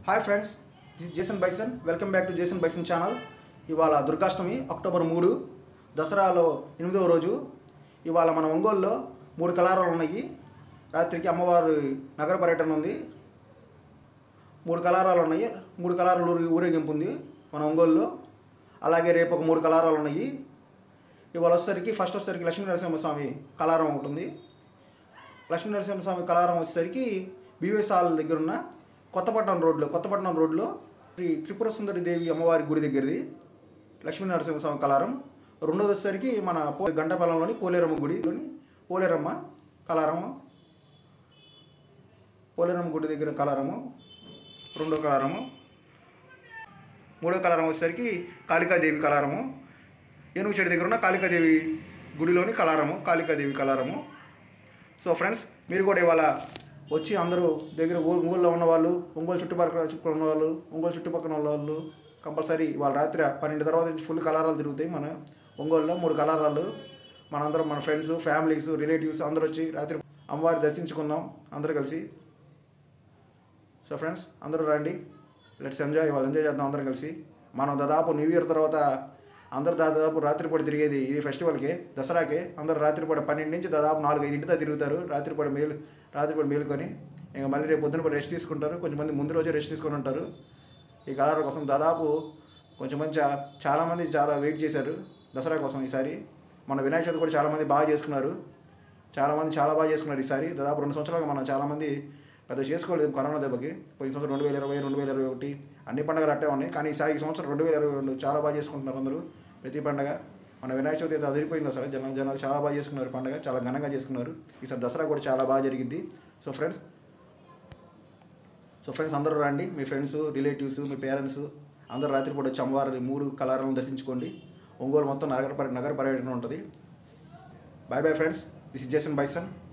hi friends this Jason Bison welcome back to Jason Bison channel ఇవాళ దుర్గాష్టమి October మూడు దసరాలో ఎనిమిదవ రోజు ఇవాళ మన ఒంగోలులో మూడు కళారాలు ఉన్నాయి రాత్రికి అమ్మవారి నగర పర్యటన ఉంది మూడు కళారాలు ఉన్నాయి మూడు కళారాలు ఊరి ఊరేగింపు ఉంది మన ఒంగోలులో అలాగే రేపు ఒక మూడు కళారాలు ఉన్నాయి ఇవాళ వచ్చేసరికి ఫస్ట్ వచ్చేసరికి లక్ష్మీ నరసింహస్వామి కళారం ఉంటుంది లక్ష్మీ నరసింహస్వామి కళారం వచ్చేసరికి బీవీఎస్ హాల్ దగ్గర ఉన్న కొత్తపట్నం రోడ్లో కొత్తపట్నం రోడ్లో శ్రీ త్రిపుర సుందరి దేవి అమ్మవారి గుడి దగ్గరది లక్ష్మీ నరసింహస్వామి కళారం రెండోది వచ్చేసరికి మన పో గంటపాలెంలోని పోలేరమ్మ గుడిలోని పోలేరమ్మ కళారము పోలేరమ్మ గుడి దగ్గర కళారము రెండో కళారము మూడో కళారం వచ్చేసరికి కాళికాదేవి కళారము ఏనుగు చెట్టు దగ్గర ఉన్న కాళికాదేవి గుడిలోని కళారము కాళికాదేవి కళారము సో ఫ్రెండ్స్ మీరు కూడా ఇవాళ వచ్చి అందరూ దగ్గర ఊ- ఊళ్ళో ఉన్న వాళ్ళు ఒంగోలు చుట్టుపక్కల చుట్టుపక్కల ఉన్న వాళ్ళు ఒంగోలు చుట్టుపక్కల ఉన్న వాళ్ళు కంపల్సరీ వాళ్ళ రాత్రి పన్నెండు తర్వాత నుంచి ఫుల్ కలారాలు తిరుగుతాయి మన ఒంగోలులో మూడు కలారాలు మనందరం మన ఫ్రెండ్స్ ఫ్యామిలీస్ రిలేటివ్స్ అందరూ వచ్చి రాత్రి అమ్మవారి దర్శించుకుందాం అందరూ కలిసి సో ఫ్రెండ్స్ అందరూ రండి లెట్స్ ఎంజాయ్ వాళ్ళు ఎంజాయ్ చేద్దాం అందరం కలిసి మనం దాదాపు న్యూ ఇయర్ తర్వాత అందరు దాదాపు రాత్రిపూట తిరిగేది ఈ ఫెస్టివల్కి దసరాకి అందరూ రాత్రిపూట పన్నెండు నుంచి దాదాపు నాలుగు ఐదు ఇంటితో తిరుగుతారు రాత్రిపూట మేలు రాత్రిపూట మేలుకొని ఇంకా మళ్ళీ రేపు పొద్దున కూడా రెస్ట్ తీసుకుంటారు కొంచెం మంది ముందు రోజే రెస్ట్ తీసుకొని ఉంటారు ఈ కలర్ కోసం దాదాపు కొంచెం మంచి చాలామంది చాలా వెయిట్ చేశారు దసరా కోసం ఈసారి మన వినాయక చవితి కూడా చాలామంది బాగా చేసుకున్నారు చాలామంది చాలా బాగా చేసుకున్నారు ఈసారి దాదాపు రెండు సంవత్సరాలుగా మనం చాలామంది పెద్ద చేసుకోలేదు కరోనా దెబ్బకి పోయిన సంవత్సరం రెండు వేల ఇరవై రెండు వేల ఇరవై ఒకటి అన్ని పండుగలు అట్టే ఉన్నాయి కానీ ఈసారి ఈ సంవత్సరం రెండు వేల ఇరవై రెండు చాలా బాగా చేసుకుంటున్నారు అందరూ ప్రతి పండగ మన వినాయక చవితి అయితే అదిరిపోయింది అసలు జనాలు జనాలు చాలా బాగా చేసుకున్నారు పండగ చాలా ఘనంగా చేసుకున్నారు ఈసారి దసరా కూడా చాలా బాగా జరిగింది సో ఫ్రెండ్స్ సో ఫ్రెండ్స్ అందరూ రండి మీ ఫ్రెండ్స్ రిలేటివ్స్ మీ పేరెంట్స్ అందరూ రాత్రిపూట వచ్చి అమ్మవారి మూడు కళారాలను దర్శించుకోండి ఒంగోలు మొత్తం నగర పర్య- నగర పర్యటన ఉంటుంది bye bye friends this is Jason bison